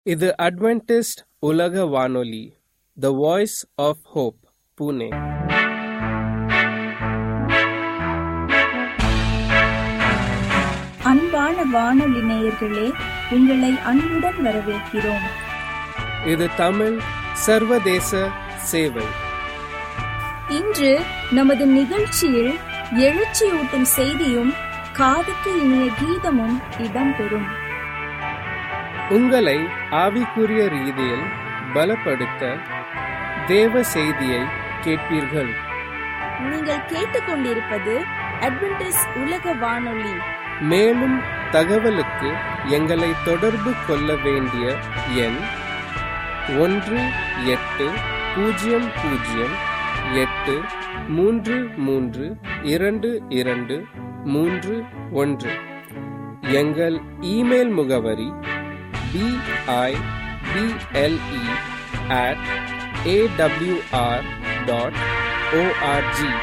இது அட்வென்டிஸ்ட் உலக வானொலி the voice of hope Pune அன்பான வானொலி நேயர்களே உங்களை அன்புடன் வரவேற்கிறோம் இது தமிழ் சர்வதேச சேவை இன்று நமது நிகழ்ச்சியில் எழுச்சியூட்டும் செய்தியும் காதுக்கு இனிய கீதமும் இடம்பெறும் உங்களை ஆவிக்குரிய ரீதியில் பலப்படுத்த தேவ செய்தியை கேட்பீர்கள் நீங்கள் கேட்டுக்கொண்டிருப்பது அட்வென்டிஸ் உலக வானொலி மேலும் தகவலுக்கு எங்களை தொடர்பு கொள்ள வேண்டிய எண் ஒன்று எட்டு பூஜ்ஜியம் பூஜ்ஜியம் எட்டு மூன்று மூன்று இரண்டு இரண்டு மூன்று ஒன்று எங்கள் இமெயில் முகவரி BIBLE at AWR dot ORG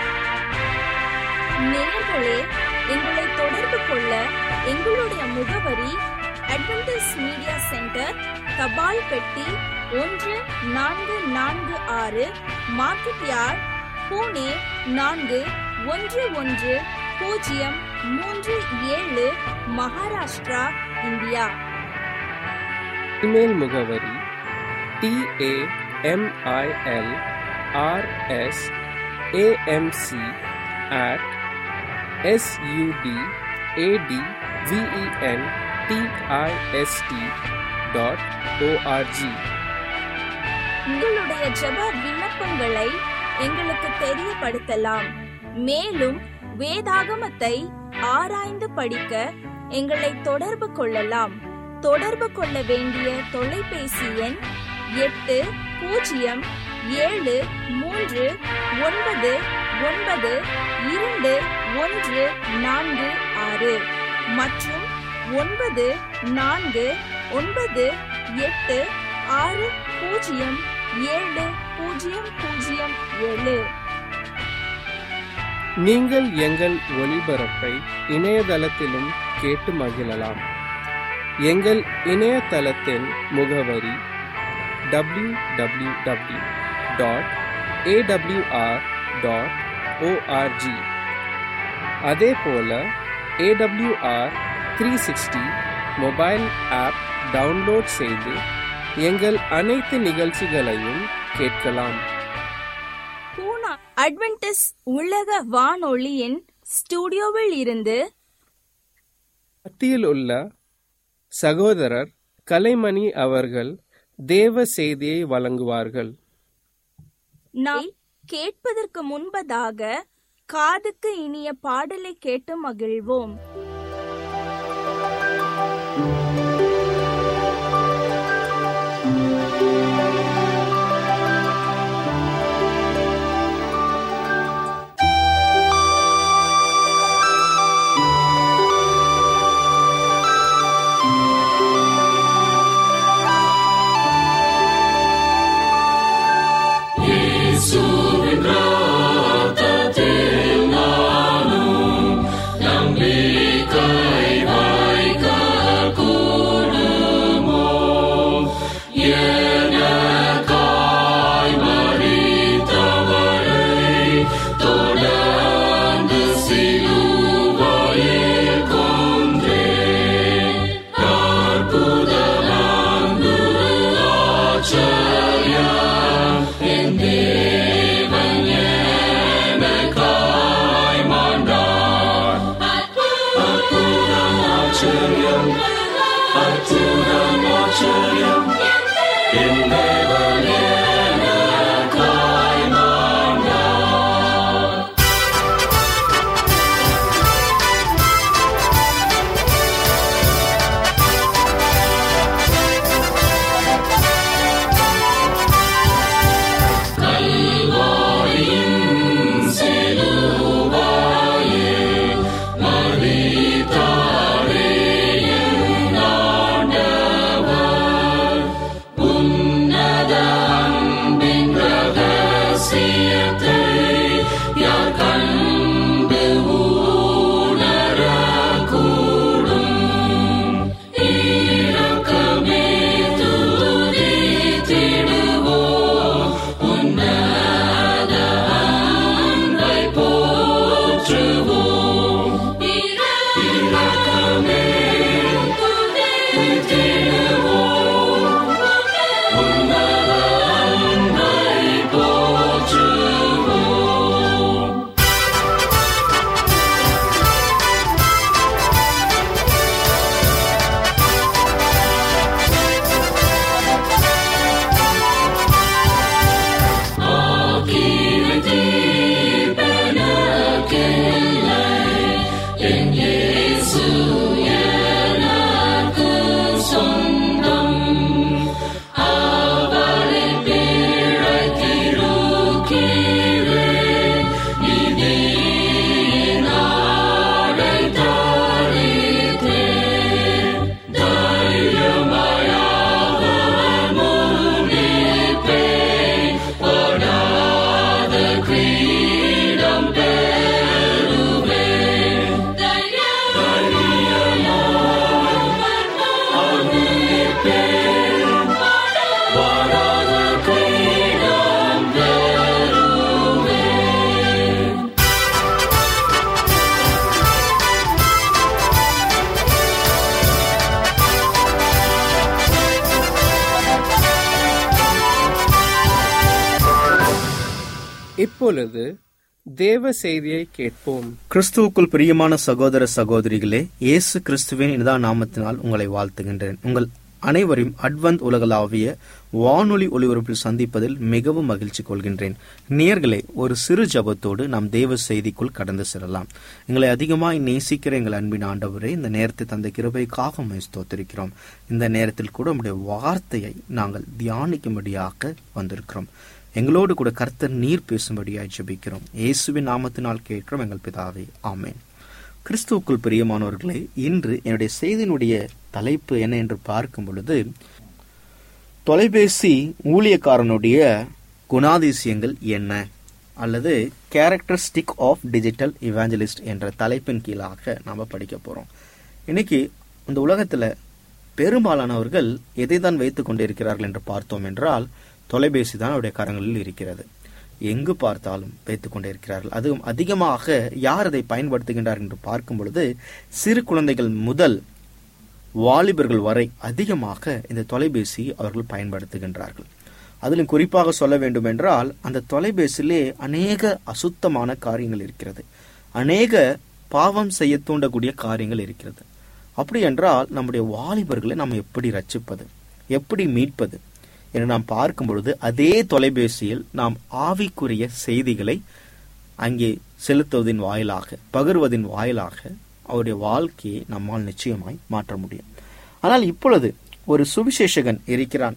நேயர்களே எங்களை தொடர்பு கொள்ள எங்களுடைய முகவரி அட்வென்டிஸ் மீடியா சென்டர் தபால் பெட்டி ஒன்று நான்கு நான்கு ஆறு மார்க்கெட் யார்ட் பூனே நான்கு ஒன்று ஒன்று பூஜ்ஜியம் மூன்று ஏழு மகாராஷ்டிரா இந்தியா இமெயில் முகவரி T A M I L R S A M C at S U D A T V E N D I S T dot O R G உங்களுடைய ஜெப விண்ணப்பங்களை எங்களுக்கு தெரியப்படுத்தலாம் மேலும் வேதாகமத்தை ஆராய்ந்து படிக்க எங்களை தொடர்பு கொள்ளலாம் தொடர்பு கொள்ள வேண்டிய தொலைபேசி எண் எட்டு பூஜ்ஜியம் ஏழு மூன்று ஒன்பது ஒன்பது இரண்டு ஒன்று நான்கு ஆறு மற்றும் ஒன்பது நான்கு ஒன்பது எட்டு ஆறு பூஜ்ஜியம் ஏழு பூஜ்ஜியம் பூஜ்ஜியம் ஏழு நீங்கள் எங்கள் ஒளிபரப்பை இணையதளத்திலும் கேட்டு மகிழலாம் எங்கள் இணையதளத்தின் முகவரி W W W dot AWR dot ORG அதே போல AWR three sixty mobile app download செய்து எங்கள் அனைத்து நிகழ்ச்சிகளையும் கேட்கலாம் பூனா அட்வென்டிஸ் உலக வானொலியின் ஸ்டுடியோவில் இருந்து மத்தியில் உள்ள சகோதரர் கலைமணி அவர்கள் தேவ செய்தியை வழங்குவார்கள் நாம் கேட்பதற்கு முன்பதாக காதுக்கு இனிய பாடலை கேட்டு மகிழ்வோம் உன்னத இப்பொழுது தேவ செய்தியை கேட்போம் கிறிஸ்துவுக்குள் பிரியமான சகோதர சகோதரிகளே இயேசு கிறிஸ்துவின் இனிதா நாமத்தினால் உங்களை வாழ்த்துகின்றேன் உங்கள் அனைவரையும் அட்வந்த் உலகளாவிய வானொலி ஒளிபரப்பில் சந்திப்பதில் மிகவும் மகிழ்ச்சி கொள்கின்றேன் நேயர்களே ஒரு சிறு ஜபத்தோடு நாம் தேவ செய்திக்குள் கடந்து செல்லலாம் எங்களை அதிகமாய் நேசிக்கிற எங்கள் அன்பின் ஆண்டவரே இந்த நேரத்தை தந்த கிருபைக்காக உம்மை ஸ்தோத்திரிக்கிறோம் இந்த நேரத்தில் கூட உம்முடைய வார்த்தையை நாங்கள் தியானிக்கும்படியாக வந்திருக்கிறோம் எங்களோடு கூட கர்த்தர் நீர் பேசும்படியாய் ஜெபிக்கிறோம் இயேசுவின் நாமத்தினால் கேட்கிறோம் எங்கள் பிதாவே ஆமென் கிறிஸ்துவுக்குள் பிரியமானவர்களே இன்று என்னுடைய செய்தியினுடைய தலைப்பு என்ன என்று பார்க்கும் பொழுது தொலைபேசி ஊழியக்காரனுடைய குணாதிசயங்கள் என்ன அல்லது கேரக்டரிஸ்டிக் ஆஃப் டிஜிட்டல் இவாஞ்சலிஸ்ட் என்ற தலைப்பின் கீழாக நாம படிக்க போறோம் இன்னைக்கு இந்த உலகத்துல பெரும்பாலானவர்கள் எதை தான் வைத்துக் கொண்டிருக்கிறார்கள் என்று பார்த்தோம் என்றால் தொலைபேசி தான் அவருடைய கரங்களில் இருக்கிறது எங்கு பார்த்தாலும் வைத்துக் கொண்டிருக்கிறார்கள் அதுவும் அதிகமாக யார் அதை பயன்படுத்துகின்றார் என்று பார்க்கும் பொழுது சிறு குழந்தைகள் முதல் வாலிபர்கள் வரை அதிகமாக இந்த தொலைபேசி அவர்கள் பயன்படுத்துகின்றார்கள் அதிலும் குறிப்பாக சொல்ல வேண்டும் என்றால் அந்த தொலைபேசியிலே அநேக அசுத்தமான காரியங்கள் இருக்கிறது அநேக பாவம் செய்ய தூண்டக்கூடிய காரியங்கள் இருக்கிறது அப்படி என்றால் நம்முடைய வாலிபர்களை நாம் எப்படி ரட்சிப்பது எப்படி மீட்பது என்று நாம் பார்க்கும் பொழுது அதே தொலைபேசியில் நாம் ஆவிக்குரிய செய்திகளை அங்கே செலுத்துவதின் வாயிலாக பகிர்வதின் வாயிலாக அவருடைய வாழ்க்கையை நம்மால் நிச்சயமாய் மாற்ற முடியும் ஆனால் இப்பொழுது ஒரு சுவிசேஷகன் இருக்கிறான்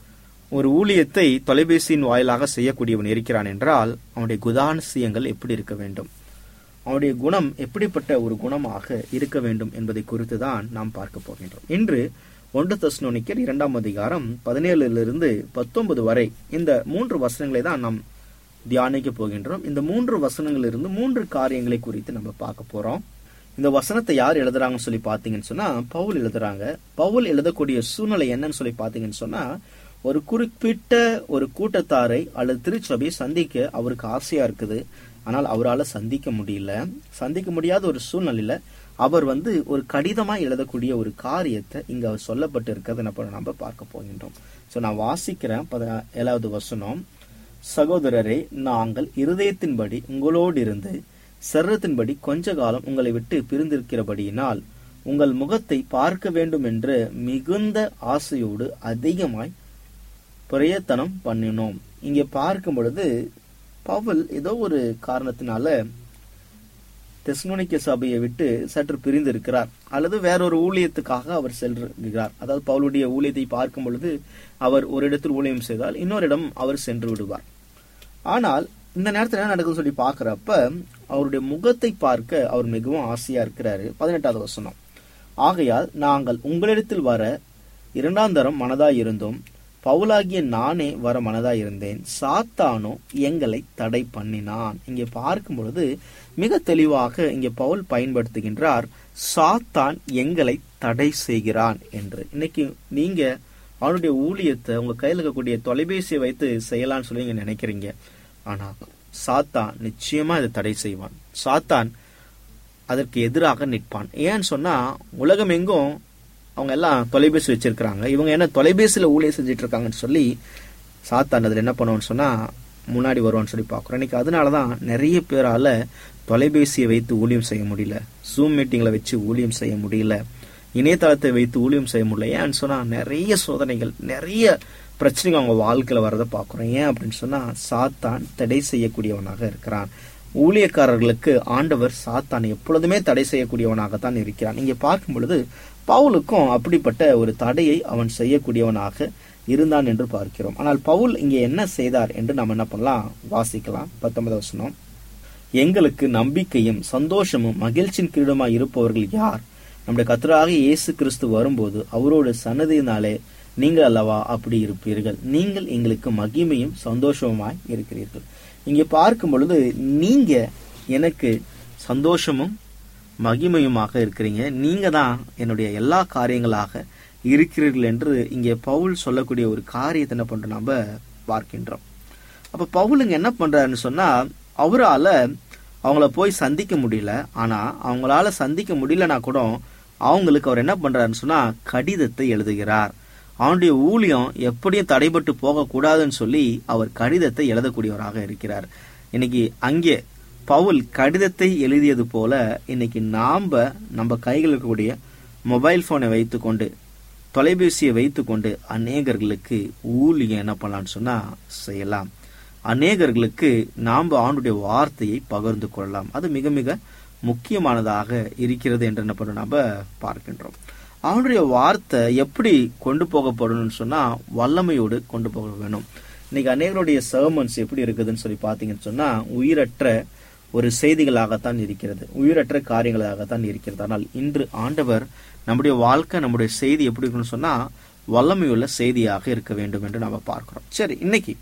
ஒரு ஊழியத்தை தொலைபேசியின் வாயிலாக செய்யக்கூடியவன் இருக்கிறான் என்றால் அவனுடைய குதானசியங்கள் எப்படி இருக்க வேண்டும் அவனுடைய குணம் எப்படிப்பட்ட ஒரு குணமாக இருக்க வேண்டும் என்பதை குறித்து தான் நாம் பார்க்க போகின்றோம் இன்று ஒன்று தஸ்னோனிக்கர் இரண்டாம் அதிகாரம் பதினேழுலிருந்து பத்தொன்பது வரை இந்த மூன்று வசனங்களை தான் நாம் தியானிக்க போகின்றோம் இந்த மூன்று வசனங்களிலிருந்து மூன்று காரியங்களை குறித்து நம்ம பார்க்க போறோம் இந்த வசனத்தை யார் எழுதுறாங்கன்னு சொல்லி பாத்தீங்கன்னு சொன்னா பவுல் எழுதுறாங்க பவுல் எழுதக்கூடிய சூழ்நிலை என்னன்னு சொல்லி பாத்தீங்கன்னு சொன்னா ஒரு குறிப்பிட்ட ஒரு கூட்டத்தாரை அல்லது திருச்சபையை சந்திக்க அவருக்கு ஆசையா இருக்குது ஆனால் அவரால் சந்திக்க முடியல சந்திக்க முடியாத ஒரு சூழ்நிலையில அவர் வந்து ஒரு கடிதமா எழுதக்கூடிய ஒரு காரியத்தை இங்க அவர் சொல்லப்பட்டு இருக்கிறது என்ன பண்ண நம்ம பார்க்க போகின்றோம் சோ நான் வாசிக்கிறேன் பத- ஏழாவது வசனம் சகோதரரே நாங்கள் இருதயத்தின்படி உங்களோடு இருந்து சர்வத்தின்படி கொஞ்ச காலம் உங்களை விட்டு பிரிந்திருக்கிறபடியினால் உங்கள் முகத்தை பார்க்க வேண்டும் என்ற மிகுந்த ஆசையோடு அதிகமாய் பிரயத்தனம் பண்ணினோம் இங்கே பார்க்கும் பொழுது பவுல் ஏதோ ஒரு காரணத்தினால தெஸ்னோனிக்க சபையை விட்டு சற்று பிரிந்து இருக்கிறார் அல்லது வேறொரு ஊழியத்துக்காக அவர் செல்கிறார் அதாவது பவுலுடைய ஊழியத்தை பார்க்கும் பொழுது அவர் ஒரு இடத்தில் ஊழியம் செய்தால் இன்னொரு இடம் அவர் சென்று விடுவார் ஆனால் இந்த நேரத்தில் என்ன நடக்குதுன்னு சொல்லி பார்க்கறப்ப அவருடைய முகத்தை பார்க்க அவர் மிகவும் ஆசையா இருக்கிறாரு பதினெட்டாவது வசனம் ஆகையால் நாங்கள் உங்களிடத்தில் வர இரண்டாம் தரம் மனதாய் இருந்தோம் பவுலாகிய நானே வர மனதாய் இருந்தேன் சாத்தானோ எங்களை தடை பண்ணினான் இங்கே பார்க்கும் பொழுது மிக தெளிவாக இங்கே பவுல் பயன்படுத்துகின்றார் சாத்தான் எங்களை தடை செய்கிறான் என்று இன்னைக்கு நீங்க அவனுடைய ஊழியத்தை உங்க கையில் இருக்கக்கூடிய தொலைபேசியை வைத்து செய்யலாம்னு சொல்லி நீங்க நினைக்கிறீங்க ஆனா சாத்தான் நிச்சயமா இதை தடை செய்வான் சாத்தான் அதற்கு எதிராக நிற்பான் ஏன்னு சொன்னா உலகம் எங்கும் அவங்க எல்லாம் தொலைபேசி வச்சிருக்கிறாங்க இவங்க என்ன தொலைபேசியில ஊழியம் செஞ்சுட்டு இருக்காங்கன்னு சொல்லி சாத்தான் அதுல என்ன பண்ணுவோம்னு சொன்னா முன்னாடி வருவான்னு சொல்லி பார்க்குறோம் இன்னைக்கு அதனாலதான் நிறைய பேரால தொலைபேசியை வைத்து ஊழியம் செய்ய முடியல ஜூம் மீட்டிங்ல வச்சு ஊழியம் செய்ய முடியல இணையதளத்தை வைத்து ஊழியம் செய்ய முடியல ஏன்னு சொன்னா நிறைய சோதனைகள் நிறைய பிரச்சனைகள் அவங்க வாழ்க்கையில வரதை பார்க்குறோம் ஏன் அப்படின்னு சொன்னா சாத்தான் தடை செய்யக்கூடியவனாக இருக்கிறான் ஊழியக்காரர்களுக்கு ஆண்டவர் சாத்தான் எப்பொழுதுமே தடை செய்யக்கூடியவனாகத்தான் இருக்கிறான் இங்கே பார்க்கும் பொழுது பவுலுக்கும் அப்படிப்பட்ட ஒரு தடையை அவன் செய்யக்கூடியவனாக இருந்தான் என்று பார்க்கிறோம் ஆனால் பவுல் இங்கே என்ன செய்தார் என்று நாம் என்ன பண்ணலாம் வாசிக்கலாம் பத்தொன்பது வசனம் எங்களுக்கு நம்பிக்கையும் சந்தோஷமும் மகிழ்ச்சியின் கிரீடமாய் இருப்பவர்கள் யார் நம்முடைய கத்தராக இயேசு கிறிஸ்து வரும்போது அவரோட சன்னதியினாலே நீங்கள் அல்லவா அப்படி இருப்பீர்கள் நீங்கள் எங்களுக்கு மகிமையும் சந்தோஷமுமாய் இருக்கிறீர்கள் இங்கே பார்க்கும் பொழுது நீங்க எனக்கு சந்தோஷமும் மகிமையுமாக இருக்கிறீங்க நீங்க தான் என்னுடைய எல்லா காரியங்களாக இருக்கிறீர்கள் என்று இங்கே பவுல் சொல்லக்கூடிய ஒரு காரியத்தை என்ன பண்றோம் நாம பார்க்கின்றோம் அப்ப பவுலுங்க என்ன பண்றாருன்னு சொன்னா அவரால அவங்கள போய் சந்திக்க முடியல ஆனா அவங்களால சந்திக்க முடியலனா கூட அவங்களுக்கு அவர் என்ன பண்றாருன்னு சொன்னா கடிதத்தை எழுதுகிறார் அவனுடைய ஊழியம் எப்படியும் தடைபட்டு போகக்கூடாதுன்னு சொல்லி அவர் கடிதத்தை எழுதக்கூடியவராக இருக்கிறார் இன்னைக்கு அங்கே பவுல் கடிதத்தை எழுதியது போல இன்னைக்கு நாம நம்ம கையில் இருக்கக்கூடிய மொபைல் போனை வைத்துக்கொண்டு தொலைபேசியை வைத்துக்கொண்டு அநேகர்களுக்கு ஊழியம் என்ன பண்ணலாம்னு சொன்னா செய்யலாம் அநேகர்களுக்கு நாம் ஆண்டுடைய வார்த்தையை பகிர்ந்து கொள்ளலாம் அது மிக மிக முக்கியமானதாக இருக்கிறது என்று என்ன பண்ண நாம பார்க்கின்றோம் அவனுடைய வார்த்தை எப்படி கொண்டு போகப்படணும்னு சொன்னா வல்லமையோடு கொண்டு போக வேணும் இன்னைக்கு அநேகருடைய சர்மன்ஸ் எப்படி இருக்குதுன்னு சொல்லி பாத்தீங்கன்னு சொன்னா உயிரற்ற ஒரு செய்திகளாகத்தான் இருக்கிறது உயிரற்ற காரியங்களாகத்தான் இருக்கிறது ஆனால் இன்று ஆண்டவர் நம்முடைய வாழ்க்கை நம்முடைய செய்தி எப்படி இருக்குன்னு சொன்னா வல்லமையுள்ள செய்தியாக இருக்க வேண்டும் என்று நாம பார்க்கிறோம் சரி இன்னைக்கு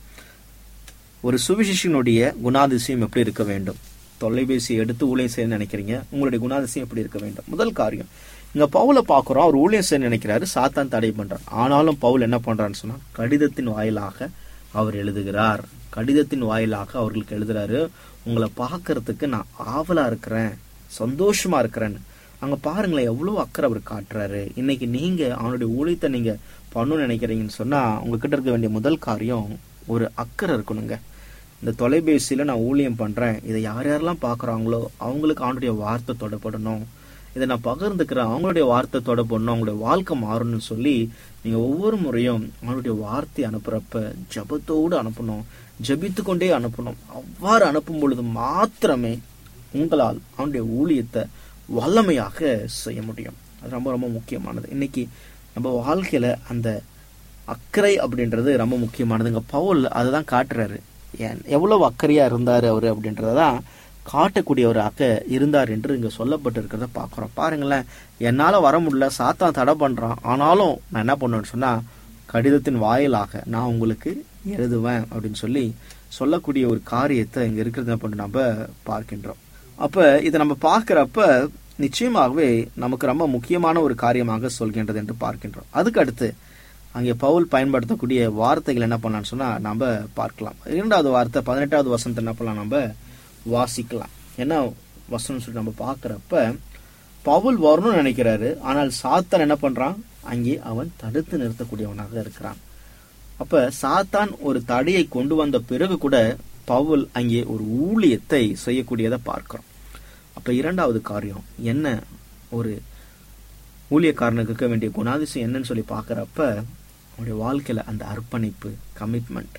ஒரு சுவிசேஷனுடைய குணாதிசயம் எப்படி இருக்க வேண்டும் தொலைபேசி எடுத்து ஊழியம் செய்ய நினைக்கிறீங்க உங்களுடைய குணாதிசயம் எப்படி இருக்க வேண்டும் முதல் காரியம் இங்க பவுல பாக்குறோம் அவர் ஊழியம் செய்ய நினைக்கிறாரு சாத்தான் தடை பண்றார் ஆனாலும் பவுல் என்ன பண்றான்னு சொன்னா கடிதத்தின் வாயிலாக அவர் எழுதுகிறார் கடிதத்தின் வாயிலாக அவர்களுக்கு எழுதுறாரு உங்களை பார்க்கறதுக்கு நான் ஆவலா இருக்கிறேன் சந்தோஷமா இருக்கிறேன்னு அங்க பாருங்களேன் எவ்வளவு அக்கறை அவர் காட்டுறாரு இன்னைக்கு நீங்க அவனுடைய ஊழியத்தை நீங்க பண்ணணும்னு நினைக்கிறீங்கன்னு சொன்னா உங்ககிட்ட இருக்க வேண்டிய முதல் காரியம் ஒரு அக்கறை இருக்கணுங்க இந்த தொலைபேசியில நான் ஊழியம் பண்றேன் இதை யார் யாரெல்லாம் பாக்குறாங்களோ அவங்களுக்கு அவனுடைய வார்த்தை தொடப்படணும் இதை நான் பகிர்ந்துக்கிறேன் அவங்களுடைய வார்த்தை தொடப்படணும் அவங்களுடைய வாழ்க்கை மாறணும்னு சொல்லி நீங்க ஒவ்வொரு முறையும் அவனுடைய வார்த்தை அனுப்புறப்ப ஜபத்தோடு அனுப்பணும் ஜபித்து கொண்டே அனுப்பணும் அவ்வாறு அனுப்பும் பொழுது மாத்திரமே உங்களால் அவனுடைய ஊழியத்தை வல்லமையாக செய்ய முடியும் அது ரொம்ப ரொம்ப முக்கியமானது இன்னைக்கு நம்ம வாழ்க்கையில அந்த அக்கறை அப்படின்றது ரொம்ப முக்கியமானதுங்க பவுல் அதுதான் காட்டுறாரு ஏன் எவ்வளவு அக்கறையா இருந்தாரு அவரு அப்படின்றதான் காட்டக்கூடியவராக இருந்தார் என்று இங்க சொல்லப்பட்டு இருக்கிறத பாக்குறோம் பாருங்களேன் என்னால வர முடியல சாத்தான் தடை பண்றான் ஆனாலும் நான் என்ன பண்ணுவேன்னு சொன்னா கடிதத்தின் வாயிலாக நான் உங்களுக்கு எழுதுவேன் அப்படின்னு சொல்லி சொல்லக்கூடிய ஒரு காரியத்தை இங்க இருக்கிறத பண்ண நம்ம பார்க்கின்றோம் அப்ப இதை நம்ம பார்க்கிறப்ப நிச்சயமாகவே நமக்கு ரொம்ப முக்கியமான ஒரு காரியமாக சொல்கின்றது என்று பார்க்கின்றோம் அதுக்கு அடுத்து அங்கே பவுல் பயன்படுத்தக்கூடிய வார்த்தைகள் என்ன பண்ணலாம்னு சொன்னா நம்ம பார்க்கலாம் இரண்டாவது வார்த்தை பதினெட்டாவது வசனத்தை என்ன பண்ணலாம் நம்ம வாசிக்கலாம் என்ன வசனம் சொல்லி நம்ம பார்க்கறப்ப பவுல் வரணும்னு நினைக்கிறாரு ஆனால் சாத்தான் என்ன பண்றான் அங்கே அவன் தடுத்து நிறுத்தக்கூடியவனாக இருக்கிறான் அப்ப சாத்தான் ஒரு தடையை கொண்டு வந்த பிறகு கூட பவுல் அங்கே ஒரு ஊழியத்தை செய்யக்கூடியதை பார்க்கிறோம் அப்ப இரண்டாவது காரியம் என்ன ஒரு ஊழியக்காரனுக்கு இருக்க வேண்டிய குணாதிசயம் என்னன்னு சொல்லி பார்க்கறப்ப அவனுடைய வாழ்க்கையில அந்த அர்ப்பணிப்பு கமிட்மெண்ட்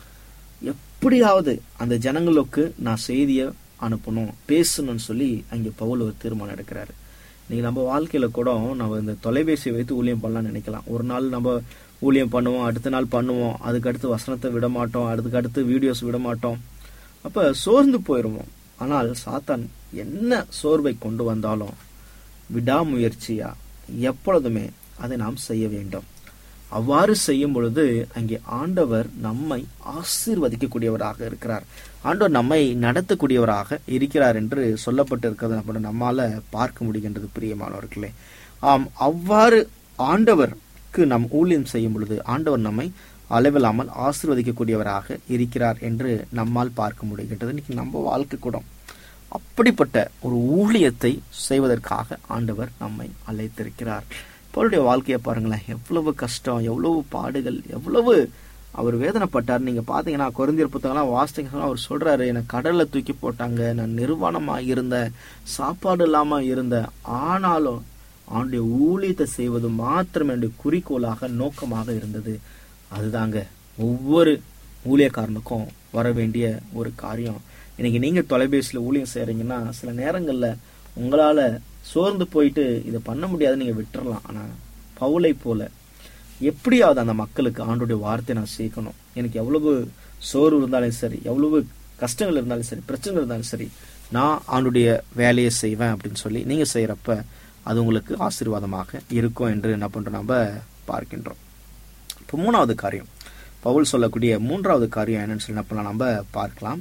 எப்படியாவது அந்த ஜனங்களுக்கு நான் செய்தியை அனுப்பணும் பேசணும்னு சொல்லி அங்கே பவுல் ஒரு தீர்மானம் எடுக்கிறாரு இன்னைக்கு நம்ம வாழ்க்கையில கூட நம்ம இந்த தொலைபேசியை வைத்து ஊழியம் பண்ணலாம்னு நினைக்கலாம் ஒரு நாள் நம்ம ஊழியம் பண்ணுவோம் அடுத்த நாள் பண்ணுவோம் அதுக்கு அடுத்து வசனத்தை விட மாட்டோம் அதுக்கு அடுத்து வீடியோஸ் விட மாட்டோம் அப்ப சோர்ந்து போயிருவோம் ஆனால் சாத்தான் என்ன சோர்வை கொண்டு வந்தாலும் விடாமுயற்சியா எப்பொழுதுமே அதை நாம் செய்ய வேண்டும் அவ்வாறு செய்யும் பொழுது அங்கே ஆண்டவர் நம்மை ஆசீர்வதிக்கக்கூடியவராக இருக்கிறார் ஆண்டவர் நம்மை நடத்தக்கூடியவராக இருக்கிறார் என்று சொல்லப்பட்டிருக்கிறது நம்ம நம்மால பார்க்க முடிகின்றது பிரியமானவர்களே ஆம் அவ்வாறு ஆண்டவருக்கு நாம் ஊழியம் செய்யும் பொழுது ஆண்டவர் நம்மை அளவில்லாமல் ஆசீர்வதிக்கக்கூடியவராக இருக்கிறார் என்று நம்மால் பார்க்க முடிகின்றது இன்னைக்கு நம்ம வாழ்க்கை கூட அப்படிப்பட்ட ஒரு ஊழியத்தை செய்வதற்காக ஆண்டவர் நம்மை அழைத்திருக்கிறார் பவுலுடைய வாழ்க்கையை பாருங்களேன் எவ்வளவு கஷ்டம் எவ்வளவு பாடுகள் எவ்வளவு அவர் வேதனைப்பட்டார் நீங்க பாத்தீங்கன்னா குறைந்தர் புத்தகம்லாம் வாசித்தீங்கன்னா அவர் சொல்றாரு என்னை கடல்ல தூக்கி போட்டாங்க நான் நிர்வாணமா இருந்தேன் சாப்பாடு இல்லாம இருந்தேன் ஆனாலும் அவனுடைய ஊழியத்தை செய்வது மாத்திரம் என்னுடைய குறிக்கோளாக நோக்கமாக இருந்தது அதுதாங்க ஒவ்வொரு ஊழியக்காரனுக்கும் வர வேண்டிய ஒரு காரியம் இன்னைக்கு நீங்க தொலைபேசியில ஊழியம் செய்யறீங்கன்னா சில நேரங்கள்ல உங்களால சோர்ந்து போயிட்டு இதை பண்ண முடியாது நீங்க விட்டுறலாம் ஆனா பவுலை போல எப்படியாவது அந்த மக்களுக்கு ஆண்டுடைய வார்த்தை நான் சேர்க்கணும் எனக்கு எவ்வளவு சோர்வு இருந்தாலும் சரி எவ்வளவு கஷ்டங்கள் இருந்தாலும் சரி பிரச்சனை இருந்தாலும் சரி நான் ஆண்டுடைய வேலையை செய்வேன் அப்படின்னு சொல்லி நீங்க செய்யறப்ப அது உங்களுக்கு ஆசீர்வாதமாக இருக்கும் என்று என்ன பண்றோம் நம்ம பார்க்கின்றோம் இப்போ மூணாவது காரியம் பவுல் சொல்லக்கூடிய மூன்றாவது காரியம் என்னன்னு சொல்லி என்ன பண்ணலாம் நம்ம பார்க்கலாம்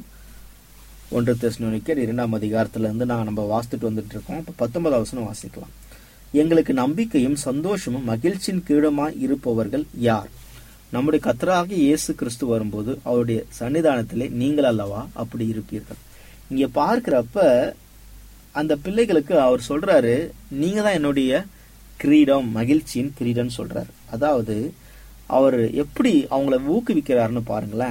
ஒன்று தெஸ்னோனிக்கர் இரண்டாம் அதிகாரத்துல இருந்து நான் நம்ம வாசித்துட்டு வந்துட்டு இருக்கோம் இப்போ பத்தொன்பதாவது வசனம் வாசிக்கலாம் எங்களுக்கு நம்பிக்கையும் சந்தோஷமும் மகிழ்ச்சியின் கீழமாய் இருப்பவர்கள் யார் நம்முடைய கத்தராகிய இயேசு கிறிஸ்து வரும்போது அவருடைய சன்னிதானத்திலே நீங்கள் அல்லவா அப்படி இருப்பீர்கள் இங்க பார்க்கிறப்ப அந்த பிள்ளைகளுக்கு அவர் சொல்றாரு நீங்க தான் என்னுடைய கிரீடம் மகிழ்ச்சியின் கிரீடம் சொல்றாரு அதாவது அவர் எப்படி அவங்கள ஊக்குவிக்கிறாருன்னு பாருங்களேன்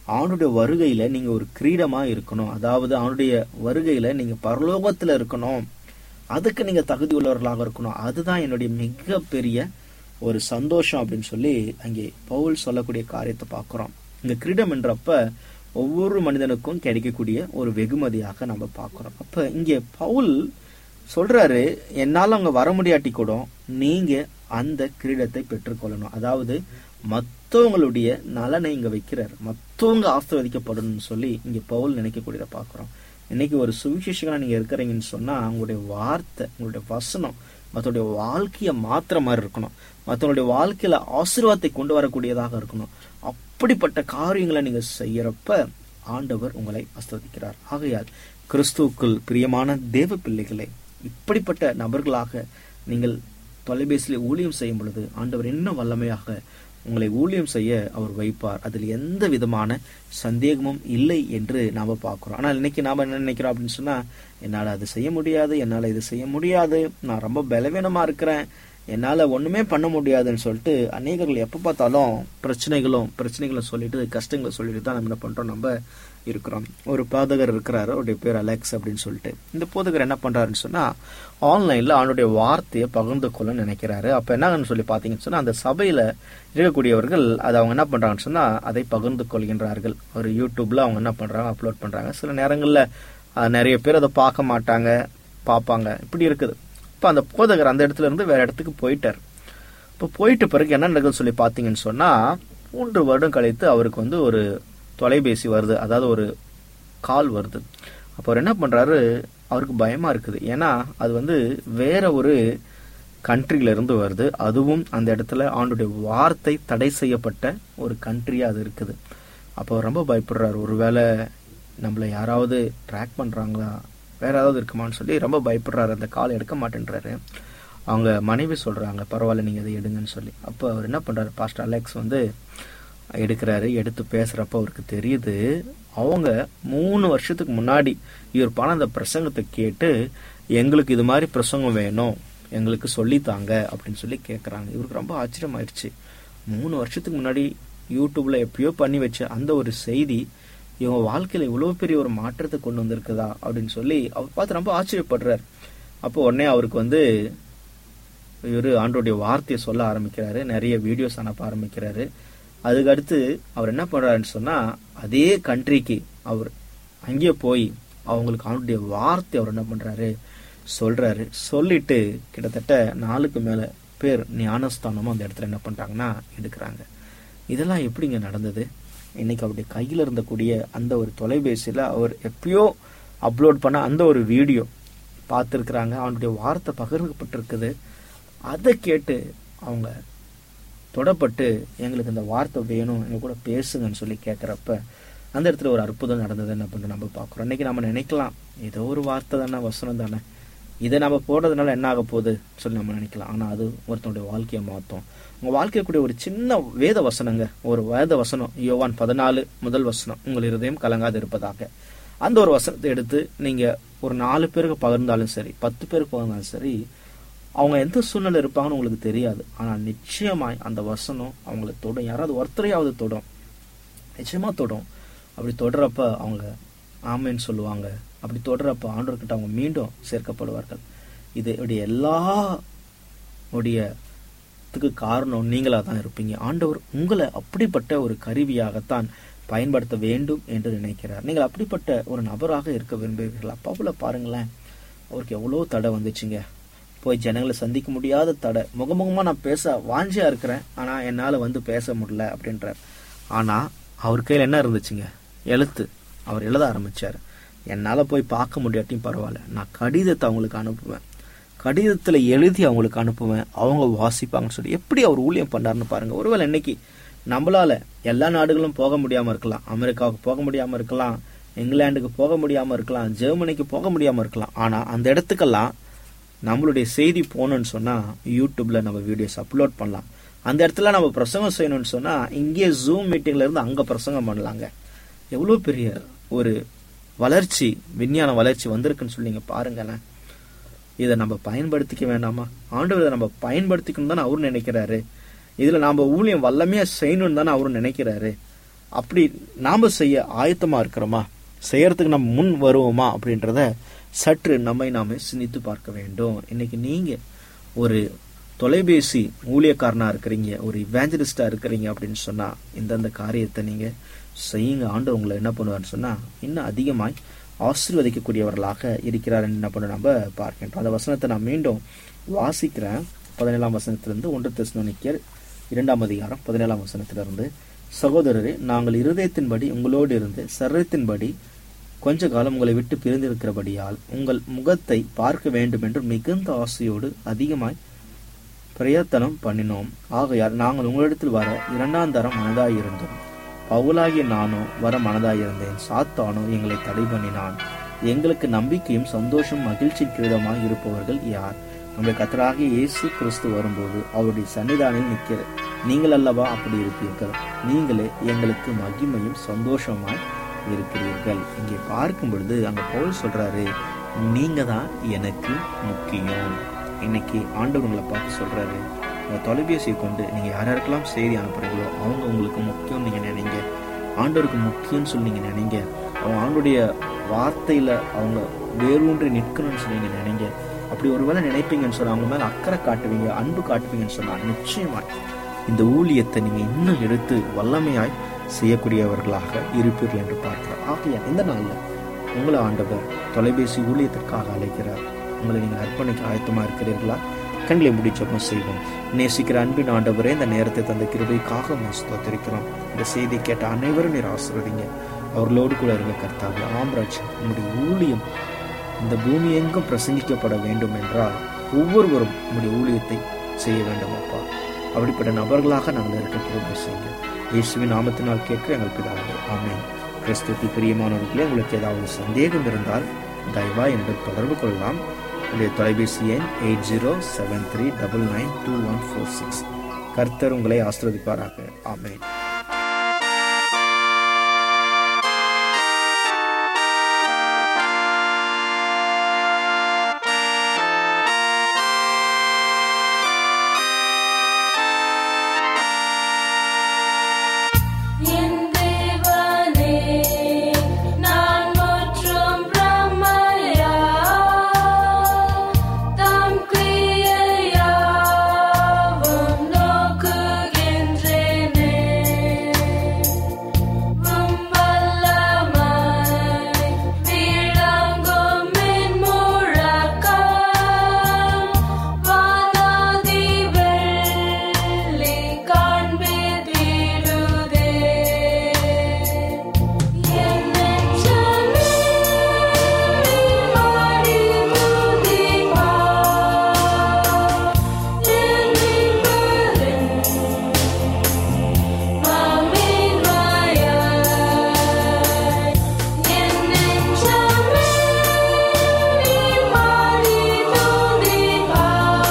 அவனுடைய வருகையில நீங்க ஒரு கிரீடமா இருக்கணும் அதாவது அவனுடைய வருகையில நீங்க பரலோகத்துல இருக்கணும் அதுக்கு நீங்க தகுதி உள்ளவர்களாக இருக்கணும் அதுதான் என்னுடைய மிகப்பெரிய ஒரு சந்தோஷம் அப்படின்னு சொல்லி அங்கே பவுல் சொல்லக்கூடிய காரியத்தை பார்க்கிறோம் இந்த கிரீடம் என்றப்ப ஒவ்வொரு மனிதனுக்கும் கிடைக்கக்கூடிய ஒரு வெகுமதியாக நம்ம பார்க்கிறோம் அப்ப இங்கே பவுல் சொல்றாரு என்னால அங்க வர முடியாட்டி கூட நீங்க அந்த கிரீடத்தை பெற்றுக்கொள்ளணும் அதாவது மத்தவங்களுடைய நலனை இங்க வைக்கிறார் மத்தவங்க ஆசிர்வதிக்கப்படணும்னு சொல்லி இங்க பவுல் நினைக்கக்கூடியதை பார்க்கிறோம் இன்னைக்கு ஒரு சுவிசேஷகனா நீங்க இருக்கிறீங்கன்னு சொன்னா உங்களுடைய வார்த்தை உங்களுடைய வசனம் மற்றவருடைய வாழ்க்கையை மாத்திர மாதிரி இருக்கணும் மற்றவங்களுடைய வாழ்க்கையில ஆசீர்வாதத்தை கொண்டு வரக்கூடியதாக இருக்கணும் அப்படிப்பட்ட காரியங்களை நீங்க செய்யறப்ப ஆண்டவர் உங்களை ஆசிர்வதிக்கிறார் ஆகையால் கிறிஸ்துவுக்குள் பிரியமான தேவ பிள்ளைகளை இப்படிப்பட்ட நபர்களாக நீங்கள் தொலைபேசியில் ஊழியம் செய்யும் பொழுது ஆண்டவர் என்ன வல்லமையாக உங்களை ஊழியம் செய்ய அவர் வைப்பார் அதில் எந்த விதமான சந்தேகமும் இல்லை என்று நாம பார்க்கிறோம் ஆனால் இன்னைக்கு நாம என்ன நினைக்கிறோம் அப்படின்னு சொன்னா என்னால அது செய்ய முடியாது என்னால இது செய்ய முடியாது நான் ரொம்ப பலவீனமா இருக்கிறேன் என்னால ஒண்ணுமே பண்ண முடியாதுன்னு சொல்லிட்டு அநேகர்கள் எப்ப பார்த்தாலும் பிரச்சனைகளும் பிரச்சனைகளும் சொல்லிட்டு கஷ்டங்களை சொல்லிட்டு தான் நம்ம என்ன பண்றோம் நம்ம இருக்கிறோம் ஒரு பாதகர் இருக்கிறாரு அவருடைய பேர் அலெக்ஸ் அப்படின்னு சொல்லிட்டு இந்த போதகர் என்ன பண்றாருன்னு சொன்னா ஆன்லைன்ல அவனுடைய வார்த்தையை பகிர்ந்து கொள்ள நினைக்கிறாரு அப்ப என்னன்னு சொல்லி பாத்தீங்கன்னு சொன்னா அந்த சபையில இருக்கக்கூடியவர்கள் அதை அவங்க என்ன பண்றாங்கன்னு சொன்னா அதை பகிர்ந்து கொள்கின்றார்கள் ஒரு யூடியூப்ல அவங்க என்ன பண்றாங்க அப்லோட் பண்றாங்க சில நேரங்கள்ல அஹ், நிறைய பேர் அதை பார்க்க மாட்டாங்க பார்ப்பாங்க இப்படி இருக்குது இப்ப அந்த போதகர் அந்த இடத்துல இருந்து வேற இடத்துக்கு போயிட்டார் இப்போ போயிட்ட பிறகு என்ன நடக்குதுன்னு சொல்லி பார்த்தீங்கன்னு சொன்னா மூன்று வருடம் கழித்து அவருக்கு வந்து ஒரு தொலைபேசி வருது அதாவது ஒரு கால் வருது அப்போ அவர் என்ன பண்றாரு அவருக்கு பயமா இருக்குது ஏன்னா அது வந்து வேற ஒரு கண்ட்ரில இருந்து வருது அதுவும் அந்த இடத்துல ஆண்டுடைய வார்த்தை தடை செய்யப்பட்ட ஒரு கண்ட்ரியா அது இருக்குது அப்போ அவர் ரொம்ப பயப்படுறாரு ஒருவேளை நம்மள யாராவது ட்ராக் பண்றாங்களா வேற ஏதாவது இருக்குமான்னு சொல்லி ரொம்ப பயப்படுறாரு அந்த கால் எடுக்க மாட்டேன்றாரு அவங்க மனைவி சொல்றாங்க பரவாயில்ல நீங்க அதை எடுங்கன்னு சொல்லி அப்போ அவர் என்ன பண்றாரு பாஸ்டர் அலெக்ஸ் வந்து எடுக்கிறாரு எடுத்து பேசுறப்ப அவருக்கு தெரியுது அவங்க மூணு வருஷத்துக்கு முன்னாடி இவர் பண்ண அந்த பிரசங்கத்தை கேட்டு எங்களுக்கு இது மாதிரி பிரசங்கம் வேணும் எங்களுக்கு சொல்லித்தாங்க அப்படின்னு சொல்லி கேட்குறாங்க இவருக்கு ரொம்ப ஆச்சரியமாயிருச்சு மூணு வருஷத்துக்கு முன்னாடி யூடியூப்ல எப்பயோ பண்ணி வச்ச அந்த ஒரு செய்தி இவங்க வாழ்க்கையில இவ்வளவு பெரிய ஒரு மாற்றத்தை கொண்டு வந்திருக்குதா அப்படின்னு சொல்லி அவர் பார்த்து ரொம்ப ஆச்சரியப்படுறார் அப்போ உடனே அவருக்கு வந்து இவர் ஆண்டோடைய வார்த்தையை சொல்ல ஆரம்பிக்கிறாரு நிறைய வீடியோஸ் அனுப்ப ஆரம்பிக்கிறாரு அதுக்கு அடுத்து அவர் என்ன பண்றாருன்னு சொன்னா அதே கண்ட்ரிக்கு அவர் அங்கேயே போய் அவங்களுக்கு அவனுடைய வார்த்தை அவர் என்ன பண்றாரு சொல்றாரு சொல்லிட்டு கிட்டத்தட்ட நாலுக்கு மேல பேர் ஞானஸ்தானமும் அந்த இடத்துல என்ன பண்றாங்கன்னா எடுக்கிறாங்க இதெல்லாம் எப்படிங்க நடந்தது இன்னைக்கு அவருடைய கையில இருந்தக்கூடிய அந்த ஒரு தொலைபேசியில அவர் எப்பயோ அப்லோட் பண்ண அந்த ஒரு வீடியோ பார்த்துருக்குறாங்க அவனுடைய வார்த்தை பகிர்ந்துப்பட்டிருக்குது அதை கேட்டு அவங்க தொடப்பட்டு எங்களுக்கு இந்த வார்த்தை வேணும் எங்க கூட பேசுங்கன்னு சொல்லி கேட்குறப்ப அந்த இடத்துல ஒரு அற்புதம் நடந்தது என்ன பண்ண நம்ம பார்க்குறோம் இன்னைக்கு நம்ம நினைக்கலாம் ஏதோ ஒரு வார்த்தை தானே வசனம் தானே இதை நம்ம போடுறதுனால என்ன ஆக போகுது சொல்லி நம்ம நினைக்கலாம் ஆனா அது ஒருத்தனுடைய வாழ்க்கையை மாற்றும் உங்க வாழ்க்கைய கூடிய ஒரு சின்ன வேத வசனங்க ஒரு வேத வசனம் யோவான் பதினாலு முதல் வசனம் உங்கள் இருதயம் கலங்காது இருப்பதாக அந்த ஒரு வசனத்தை எடுத்து நீங்க ஒரு நாலு பேருக்கு பகிர்ந்தாலும் சரி பத்து பேருக்கு பகிர்ந்தாலும் சரி அவங்க எந்த சூழ்நிலை இருப்பாங்கன்னு உங்களுக்கு தெரியாது ஆனா நிச்சயமாய் அந்த வசனம் அவங்களை தொடும் யாராவது ஒருத்தரையாவது தொடும் நிச்சயமா தொடும் அப்படி தொடரப்ப அவங்க ஆமைன்னு சொல்லுவாங்க அப்படி தொடரப்ப ஆண்டவர்கிட்ட அவங்க மீண்டும் சேர்க்கப்படுவார்கள் இது இப்படி எல்லா உடைய த்துக்கு காரணம் நீங்களா தான் இருப்பீங்க ஆண்டவர் உங்களை அப்படிப்பட்ட ஒரு கருவியாகத்தான் பயன்படுத்த வேண்டும் என்று நினைக்கிறார் நீங்கள் அப்படிப்பட்ட ஒரு நபராக இருக்க விரும்புகிறீர்களா பவுல பாருங்களேன் அவருக்கு எவ்வளோ தடை வந்துச்சுங்க போய் ஜனங்களை சந்திக்க முடியாத தடை முகமுகமா நான் பேச வாஞ்சியா இருக்கிறேன் ஆனா என்னால வந்து பேச முடியல அப்படின்றார் ஆனா அவர் கையில என்ன இருந்துச்சுங்க எழுத்து அவர் எழுத ஆரம்பிச்சார் என்னால போய் பார்க்க முடியாட்டியும் பரவாயில்ல நான் கடிதத்தை அவங்களுக்கு அனுப்புவேன் கடிதத்துல எழுதி அவங்களுக்கு அனுப்புவேன் அவங்க வாசிப்பாங்கன்னு சொல்லி எப்படி அவர் ஊழியம் பண்ணாருன்னு பாருங்க ஒருவேளை இன்னைக்கு நம்மளால எல்லா நாடுகளும் போக முடியாம இருக்கலாம் அமெரிக்காவுக்கு போக முடியாம இருக்கலாம் இங்கிலாந்துக்கு போக முடியாம இருக்கலாம் ஜெர்மனிக்கு போக முடியாம இருக்கலாம் ஆனா அந்த இடத்துக்கெல்லாம் நம்மளுடைய செய்தி போகணும்னு சொன்னா யூடியூப்ல நம்ம வீடியோஸ் அப்லோட் பண்ணலாம் அந்த இடத்துல நம்ம பிரசங்கம் செய்யணும்னு சொன்னா இங்கே ஜூம் மீட்டிங்ல இருந்து அங்க பிரசங்கம் பண்ணலாங்க எவ்வளவு பெரிய ஒரு வளர்ச்சி விஞ்ஞான வளர்ச்சி வந்திருக்குன்னு சொல்லி நீங்க பாருங்களேன் இதை நம்ம பயன்படுத்திக்க வேண்டாமா ஆண்டவர் இதை நம்ம பயன்படுத்திக்கணும் தானே அவரு நினைக்கிறாரு இதுல நாம ஊழியம் வல்லமையா செய்யணும்னு தானே அவரு நினைக்கிறாரு அப்படி நாம செய்ய ஆயத்தமா இருக்கிறோமா செய்யறதுக்கு நம்ம முன் வருவோமா அப்படின்றத சற்று நம்மை நாமே சிந்தித்து பார்க்க வேண்டும் இன்னைக்கு நீங்க ஒரு தொலைபேசி ஊழியக்காரனா இருக்கிறீங்க ஒரு இவாஞ்சலிஸ்டா இருக்கிறீங்க அப்படின்னு சொன்னா இந்தந்த காரியத்தை நீங்க செய்யுங்க ஆண்டு உங்களை என்ன பண்ணுவார்னு சொன்னா இன்னும் அதிகமாய் ஆசீர்வதிக்கக்கூடியவர்களாக இருக்கிறார் என்ன பண்ண நம்ம பார்க்கின்றோம் அந்த வசனத்தை நான் மீண்டும் வாசிக்கிறேன் பதினேழாம் வசனத்திலிருந்து ஒன்று தெசலோனிக்கர் இரண்டாம் அதிகாரம் பதினேழாம் வசனத்திலிருந்து சகோதரரே நாங்கள் இருதயத்தின்படி உங்களோடு இருந்து சரீரத்தின்படி கொஞ்ச காலம் உங்களை விட்டு பிரிந்திருக்கிறபடியால் உங்கள் முகத்தை பார்க்க வேண்டும் என்று மிகுந்த ஆசையோடு அதிகமாய் பிரயத்தனம் பண்ணினோம் ஆகையால் நாங்கள் உங்களிடத்தில் வர இரண்டாம் தரம் மனதாயிருந்தோம் பவுலாகிய நானோ வர மனதாயிருந்தேன் சாத்தானோ எங்களை தடை பண்ணினான் எங்களுக்கு நம்பிக்கையும் சந்தோஷம் மகிழ்ச்சி கிரீடமாய் இருப்பவர்கள் யார் நம்முடைய கத்தராகிய இயேசு கிறிஸ்து வரும்போது அவருடைய சன்னிதானில் நிற்கிற நீங்கள் அல்லவா அப்படி இருப்பீர்கள் நீங்களே எங்களுக்கு மகிமையும் சந்தோஷமாய் இருக்கிறீர்கள் இங்கே பார்க்கும் பொழுது அங்க பவுல் சொல்றாரு நீங்க தான் எனக்கு முக்கியம் இன்னைக்கு ஆண்டவர் உங்களை பார்த்து சொல்றாரு உங்க தொலைபேசியை கொண்டு நீங்க யார் யாருக்கெல்லாம் செய்தி அனுப்புறீங்களோ அவங்க உங்களுக்கு முக்கியம் நீங்க நினைங்க ஆண்டவருக்கு முக்கியம்னு சொல்லி நீங்க நினைங்க அவங்க ஆண்டுடைய வார்த்தையில அவங்க வேரூன்றி நிற்கணும்னு சொல்லி நீங்க நினைங்க அப்படி ஒருவேளை நினைப்பீங்கன்னு சொன்னா அவங்க மேல அக்கறை காட்டுவீங்க அன்பு காட்டுவீங்கன்னு சொன்னா நிச்சயமாய் இந்த ஊழியத்தை நீங்க இன்னும் எடுத்து வல்லமையாய் செய்யக்கூடியவர்களாக இருப்பீர்கள் என்று பார்க்கிறோம் ஆகையா இந்த நாள்ல உங்களை ஆண்டவர் தொலைபேசி ஊழியத்திற்காக அழைக்கிறார் உங்களை நீங்கள் அர்ப்பணிக்க ஆயத்தமா இருக்கிறீர்களா கண்களை முடிச்சப்பம் செய்வோம் நேசிக்கிற அன்பின் ஆண்டவரே இந்த நேரத்தை தந்த கிருபைக்காக ஸ்தோத்திருக்கிறோம் இந்த செய்தி கேட்ட அனைவரும் நீர் ஆசிர்வதிங்க அவர்களோடு கூட இருங்க கர்த்தாவே ஆம்ராஜ் உங்களுடைய ஊழியம் இந்த பூமி எங்கும் பிரசங்கிக்கப்பட வேண்டும் என்றால் ஒவ்வொருவரும் உங்களுடைய ஊழியத்தை செய்ய வேண்டும் அப்பா அப்படிப்பட்ட நபர்களாக நாங்கள் இருக்க கிருபை செய்யுங்க இயேசுவின் நாமத்தினால் கேட்க எங்கள் பிதாவே ஆமென் கிறிஸ்துவில் பிரியமானவர்களே உங்களுக்கு ஏதாவது சந்தேகம் இருந்தால் தயவா என்னிடம் தொடர்பு கொள்ளலாம் என்னுடைய தொலைபேசி எண் eight zero seven three double nine two one four six கர்த்தர் உங்களை ஆசிர்வதிப்பாராக ஆமென் என் தேவனே நான் முற்றும் பிரமையா தம் கிரியையாவும் நோக்குகின்றேனே உம் வல்லமை விளங்கும் மின் முழக்கம் வானாதி வெள்ளி காண்பித்திடுதே என் நெஞ்சமே மாடி துதிப்பா என் மீட்பரின் மாமீன் வாயாய் என் நெஞ்சமே மாடி துதிப்பா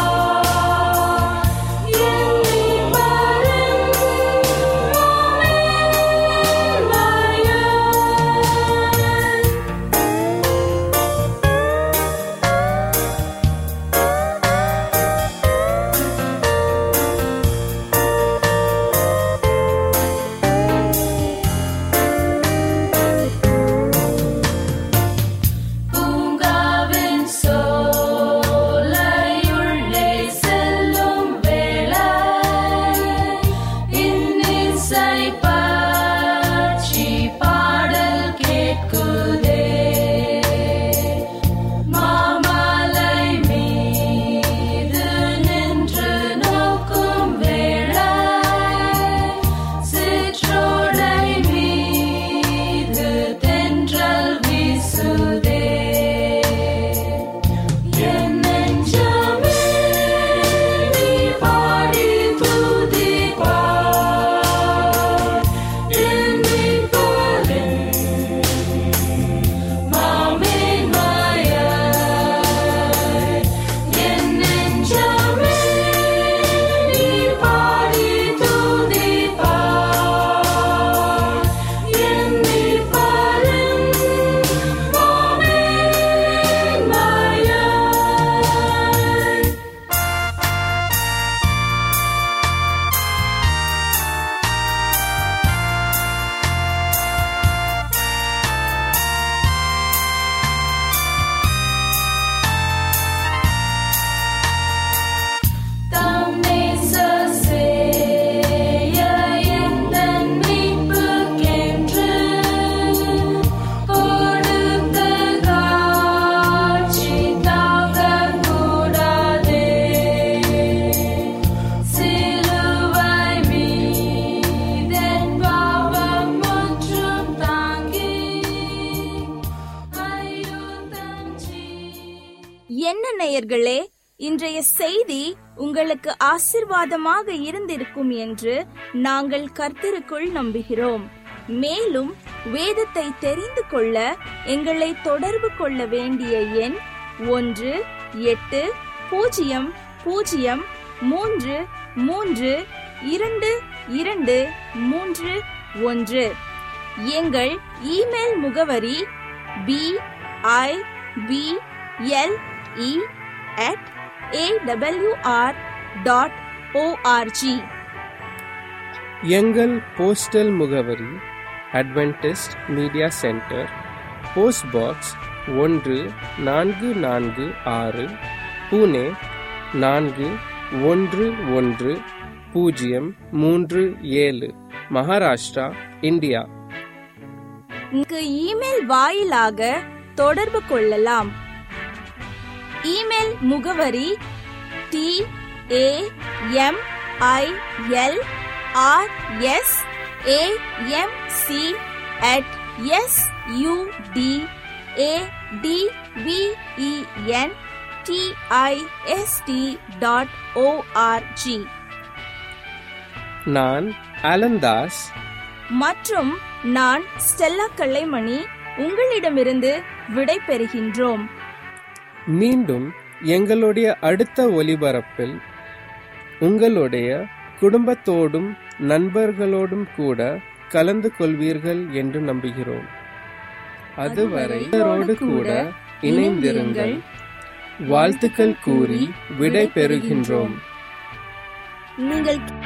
என் மீட்பரின் மாமீன் வாயாய் பூங்காவின் சோலையுள்ளே செல்லும் வேளை இன்னிசை பற்றி பாடல் கேட்குதே மாமலை மீது நின்று நோக்கும் வேளை சிற்றோடை மீது தென்றல் வீசுதே என் நெஞ்சமே நீ பாடி துதிப்பாய் என்ன நேயர்களே இன்றைய செய்தி உங்களுக்கு ஆசிர்வாதமாக இருந்திருக்கும் என்று நாங்கள் கர்த்தருக்குள் நம்புகிறோம் மேலும் வேதத்தை தெரிந்து கொள்ள எங்களை தொடர்பு கொள்ள வேண்டிய எண் ஒன்று எட்டு பூஜ்ஜியம் பூஜ்ஜியம் மூன்று மூன்று இரண்டு இரண்டு மூன்று ஒன்று எங்கள் இமெயில் முகவரி B I B L E at AWR dot ORG எங்கள் போஸ்டல் முகவரி Adventist media centre post box ஒன்று நான்கு நான்கு ஆறு புனே நான்கு ஒன்று ஒன்று பூஜ்ஜியம் மூன்று ஏழு மகாராஷ்டிரா இந்தியா இங்கு இமெயில் வாயிலாக தொடர்பு கொள்ளலாம் இமெயில் முகவரி T A M I L R S A M C at S U D A D V E N T I S T dot ORG நான் அலந்தாஸ் மற்றும் நான் ஸ்டெல்லா கல்லைமணி உங்களிடமிருந்து விடை பெறுகின்றோம் மீண்டும் எங்களுடைய அடுத்த ஒலிபரப்பில் உங்களுடைய குடும்பத்தோடும் நண்பர்களோடும் கூட கலந்து கொள்வீர்கள் என்று நம்புகிறோம் அதுவரை இவரோடு கூட இணைந்திருங்கள் வாழ்த்துக்கள் கூறி விடை பெறுகின்றோம் நீங்கள்